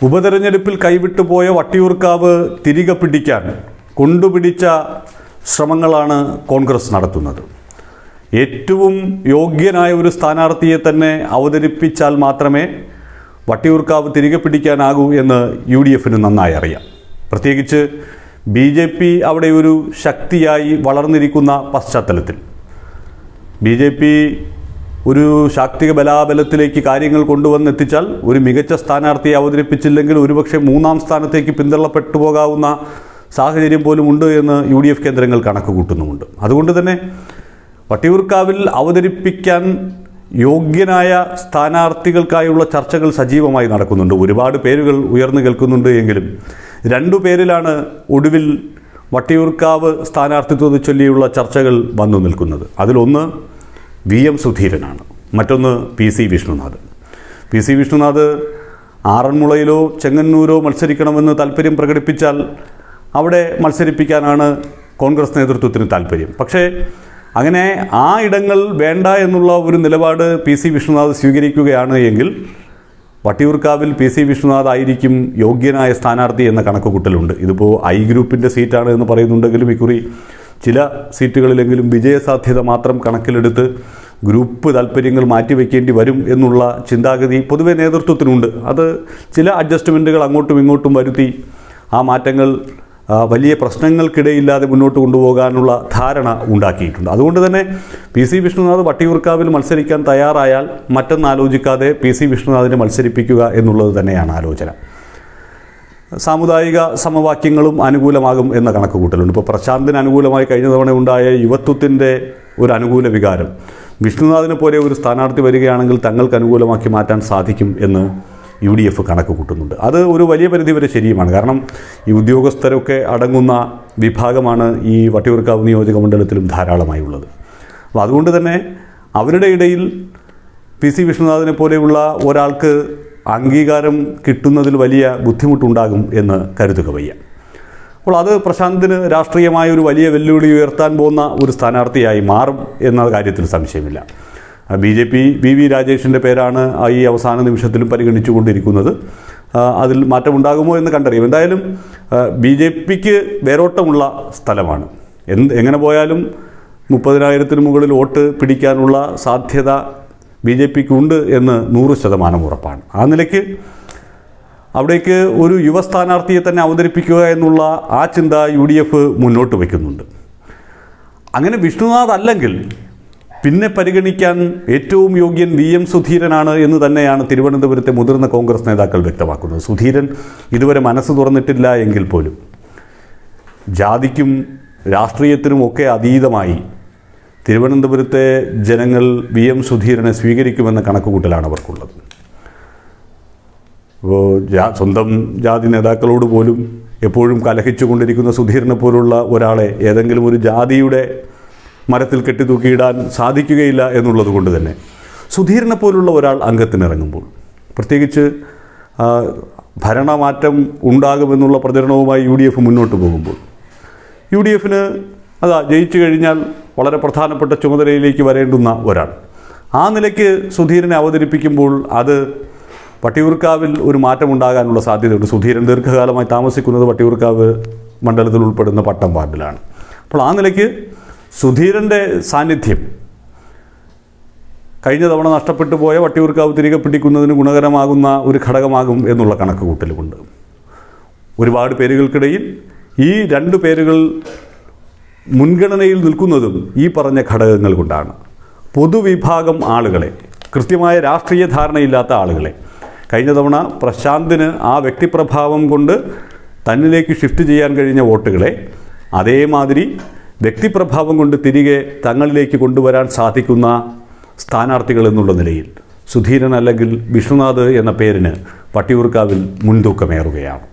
ഉപതെരഞ്ഞെടുപ്പിൽ കൈവിട്ടുപോയ വട്ടിയൂർക്കാവ് തിരികെ പിടിക്കാൻ കൊണ്ടുപിടിച്ച ശ്രമങ്ങളാണ് കോൺഗ്രസ് നടത്തുന്നത് ഏറ്റവും യോഗ്യനായ ഒരു സ്ഥാനാർത്ഥിയെ തന്നെ അവതരിപ്പിച്ചാൽ മാത്രമേ വട്ടിയൂർക്കാവ് തിരികെ പിടിക്കാനാകൂ എന്ന് യു ഡി എഫിന് നന്നായി അറിയാം പ്രത്യേകിച്ച് ബി ജെ പി അവിടെ ഒരു ശക്തിയായി വളർന്നിരിക്കുന്ന പശ്ചാത്തലത്തിൽ ബി ജെ പി ഒരു ശാക്തിക ബലാബലത്തിലേക്ക് കാര്യങ്ങൾ കൊണ്ടുവന്നെത്തിച്ചാൽ ഒരു മികച്ച സ്ഥാനാർത്ഥിയെ അവതരിപ്പിച്ചില്ലെങ്കിൽ ഒരുപക്ഷെ മൂന്നാം സ്ഥാനത്തേക്ക് പിന്തള്ളപ്പെട്ടു പോകാവുന്ന സാഹചര്യം പോലും ഉണ്ട് എന്ന് യു ഡി എഫ് കേന്ദ്രങ്ങൾ കണക്ക് കൂട്ടുന്നുമുണ്ട് അതുകൊണ്ട് തന്നെ വട്ടിയൂർക്കാവിൽ അവതരിപ്പിക്കാൻ യോഗ്യനായ സ്ഥാനാർത്ഥികൾക്കായുള്ള ചർച്ചകൾ സജീവമായി നടക്കുന്നുണ്ട് ഒരുപാട് പേരുകൾ ഉയർന്നു കേൾക്കുന്നുണ്ട് എങ്കിലും രണ്ടു പേരിലാണ് ഒടുവിൽ വട്ടിയൂർക്കാവ് സ്ഥാനാർത്ഥിത്വത്തെ ചൊല്ലിയുള്ള ചർച്ചകൾ വന്നു നിൽക്കുന്നത് അതിലൊന്ന് വി എം സുധീരനാണ് മറ്റൊന്ന് P C Vishnunath P C Vishnunath ആറന്മുളയിലോ ചെങ്ങന്നൂരോ മത്സരിക്കണമെന്ന് താല്പര്യം പ്രകടിപ്പിച്ചാൽ അവിടെ മത്സരിപ്പിക്കാനാണ് കോൺഗ്രസ് നേതൃത്വത്തിന് താല്പര്യം പക്ഷേ അങ്ങനെ ആ ഇടങ്ങൾ വേണ്ട എന്നുള്ള ഒരു നിലപാട് പി സി വിഷ്ണുനാഥ് സ്വീകരിക്കുകയാണ് എങ്കിൽ വട്ടിയൂർക്കാവിൽ പി സി വിഷ്ണുനാഥ് ആയിരിക്കും യോഗ്യനായ സ്ഥാനാർത്ഥി എന്ന കണക്കുകൂട്ടലുണ്ട് ഇതിപ്പോൾ ഐ ഗ്രൂപ്പിൻ്റെ സീറ്റാണ് എന്ന് പറയുന്നുണ്ടെങ്കിലും ഇക്കുറി ചില സീറ്റുകളിലെങ്കിലും വിജയസാധ്യത മാത്രം കണക്കിലെടുത്ത് ഗ്രൂപ്പ് താല്പര്യങ്ങൾ മാറ്റിവെക്കേണ്ടി വരും എന്നുള്ള ചിന്താഗതി പൊതുവെ നേതൃത്വത്തിനുണ്ട് അത് ചില അഡ്ജസ്റ്റ്മെൻറ്റുകൾ അങ്ങോട്ടും ഇങ്ങോട്ടും വരുത്തി ആ മാറ്റങ്ങൾ ആ, വലിയ പ്രശ്നങ്ങൾക്കിടയില്ലാതെ മുന്നോട്ട് കൊണ്ടുപോകാനുള്ള ധാരണ ഉണ്ടാക്കിയിട്ടുണ്ട് അതുകൊണ്ട് തന്നെ പി സി വിഷ്ണുനാഥ് വട്ടിയൂർക്കാവിൽ മത്സരിക്കാൻ തയ്യാറായാൽ മറ്റൊന്ന് ആലോചിക്കാതെ പി സി വിഷ്ണുനാഥിനെ മത്സരിപ്പിക്കുക എന്നുള്ളത് തന്നെയാണ് ആലോചന സാമുദായിക സമവാക്യങ്ങളും അനുകൂലമാകും എന്ന കണക്ക് കൂട്ടലുണ്ട് ഇപ്പോൾ പ്രശാന്തിന് അനുകൂലമായി കഴിഞ്ഞ തവണ ഉണ്ടായ യുവത്വത്തിൻ്റെ ഒരു അനുകൂല വികാരം വിഷ്ണുനാഥിനെ പോലെ ഒരു സ്ഥാനാർത്ഥി വരികയാണെങ്കിൽ തങ്ങൾക്ക് അനുകൂലമാക്കി മാറ്റാൻ സാധിക്കും എന്ന് യു ഡി എഫ് കണക്ക് കൂട്ടുന്നുണ്ട് അത് ഒരു വലിയ പരിധിവരെ ശരിയുമാണ് കാരണം ഈ ഉദ്യോഗസ്ഥരൊക്കെ അടങ്ങുന്ന വിഭാഗമാണ് ഈ വട്ടിയൂർക്കാവ് നിയോജക മണ്ഡലത്തിലും ധാരാളമായി ഉള്ളത് അപ്പോൾ അതുകൊണ്ട് തന്നെ അവരുടെ ഇടയിൽ പി സി വിഷ്ണുനാഥിനെ പോലെയുള്ള ഒരാൾക്ക് അംഗീകാരം കിട്ടുന്നതിൽ വലിയ ബുദ്ധിമുട്ടുണ്ടാകും എന്ന് കരുതുക വയ്യ അപ്പോൾ അത് പ്രശാന്തിന് രാഷ്ട്രീയമായ ഒരു വലിയ വെല്ലുവിളി ഉയർത്താൻ പോകുന്ന ഒരു സ്ഥാനാർത്ഥിയായി മാറും എന്ന കാര്യത്തിൽ സംശയമില്ല B J P V V രാജേഷിൻ്റെ പേരാണ് ആ ഈ അവസാന നിമിഷത്തിലും പരിഗണിച്ചുകൊണ്ടിരിക്കുന്നത് ആ, അതിൽ മാറ്റമുണ്ടാകുമോ എന്ന് കണ്ടറിയും എന്തായാലും ബി ജെ പിക്ക് വേരോട്ടമുള്ള സ്ഥലമാണ് എന്ത് എങ്ങനെ പോയാലും മുപ്പതിനായിരത്തിന് മുകളിൽ വോട്ട് പിടിക്കാനുള്ള സാധ്യത ബി ജെ പിക്ക് ഉണ്ട് എന്ന് നൂറ് ശതമാനം ഉറപ്പാണ് ആ നിലയ്ക്ക് അവിടേക്ക് ഒരു യുവ സ്ഥാനാർത്ഥിയെ തന്നെ അവതരിപ്പിക്കുക എന്നുള്ള ആ ചിന്ത യു ഡി എഫ് മുന്നോട്ട് വയ്ക്കുന്നുണ്ട് അങ്ങനെ വിഷ്ണുനാഥ് അല്ലെങ്കിൽ പിന്നെ പരിഗണിക്കാൻ ഏറ്റവും യോഗ്യൻ വി എം സുധീരനാണ് എന്ന് തന്നെയാണ് തിരുവനന്തപുരത്തെ മുതിർന്ന കോൺഗ്രസ് നേതാക്കൾ വ്യക്തമാക്കുന്നത് സുധീരൻ ഇതുവരെ മനസ്സ് തുറന്നിട്ടില്ല എങ്കിൽ പോലും ജാതിക്കും രാഷ്ട്രീയത്തിനും ഒക്കെ അതീതമായി തിരുവനന്തപുരത്തെ ജനങ്ങൾ വി എം സുധീരനെ സ്വീകരിക്കുമെന്ന കണക്കുകൂട്ടലാണ് അവർക്കുള്ളത് ഇപ്പോൾ ജാ സ്വന്തം ജാതി നേതാക്കളോട് പോലും എപ്പോഴും കലഹിച്ചുകൊണ്ടിരിക്കുന്ന സുധീരനെ പോലുള്ള ഒരാളെ ഏതെങ്കിലും ഒരു ജാതിയുടെ മരത്തിൽ കെട്ടിത്തൂക്കിയിടാൻ സാധിക്കുകയില്ല എന്നുള്ളത് കൊണ്ട് തന്നെ സുധീരനെ പോലുള്ള ഒരാൾ അംഗത്തിനിറങ്ങുമ്പോൾ പ്രത്യേകിച്ച് ആ, ഭരണമാറ്റം ഉണ്ടാകുമെന്നുള്ള പ്രചരണവുമായി യു ഡി എഫ് മുന്നോട്ട് പോകുമ്പോൾ യു ഡി എഫിന് അതാ ജയിച്ചു കഴിഞ്ഞാൽ വളരെ പ്രധാനപ്പെട്ട ചുമതലയിലേക്ക് വരേണ്ടുന്ന ഒരാൾ ആ നിലയ്ക്ക് സുധീരനെ അവതരിപ്പിക്കുമ്പോൾ അത് വട്ടിയൂർക്കാവിൽ ഒരു മാറ്റമുണ്ടാകാനുള്ള സാധ്യതയുണ്ട് സുധീരൻ ദീർഘകാലമായി താമസിക്കുന്നത് വട്ടിയൂർക്കാവ് മണ്ഡലത്തിൽ ഉൾപ്പെടുന്ന പട്ടം വാർഡിലാണ് അപ്പോൾ ആ നിലയ്ക്ക് സുധീരൻ്റെ സാന്നിധ്യം കഴിഞ്ഞ തവണ നഷ്ടപ്പെട്ടു പോയ വട്ടിയൂർക്കാവ് തിരികെ പിടിക്കുന്നതിന് ഗുണകരമാകുന്ന ഒരു ഘടകമാകും എന്നുള്ള കണക്ക് കൂട്ടലുമുണ്ട് ഒരുപാട് പേരുകൾക്കിടയിൽ ഈ രണ്ട് പേരുകൾ മുൻഗണനയിൽ നിൽക്കുന്നതും ഈ പറഞ്ഞ ഘടകങ്ങൾ കൊണ്ടാണ് പൊതുവിഭാഗം ആളുകളെ കൃത്യമായ രാഷ്ട്രീയ ധാരണയില്ലാത്ത ആളുകളെ കഴിഞ്ഞ തവണ പ്രശാന്തിന് ആ വ്യക്തിപ്രഭാവം കൊണ്ട് തന്നിലേക്ക് ഷിഫ്റ്റ് ചെയ്യാൻ കഴിഞ്ഞ വോട്ടുകളെ അതേമാതിരി വ്യക്തിപ്രഭാവം കൊണ്ട് തിരികെ തങ്ങളിലേക്ക് കൊണ്ടുവരാൻ സാധിക്കുന്ന സ്ഥാനാർത്ഥികൾ എന്നുള്ള നിലയിൽ സുധീരൻ അല്ലെങ്കിൽ വിഷ്ണുനാഥ് എന്ന പേരിന് വട്ടിയൂർക്കാവിൽ മുൻതൂക്കമേറുകയാണ്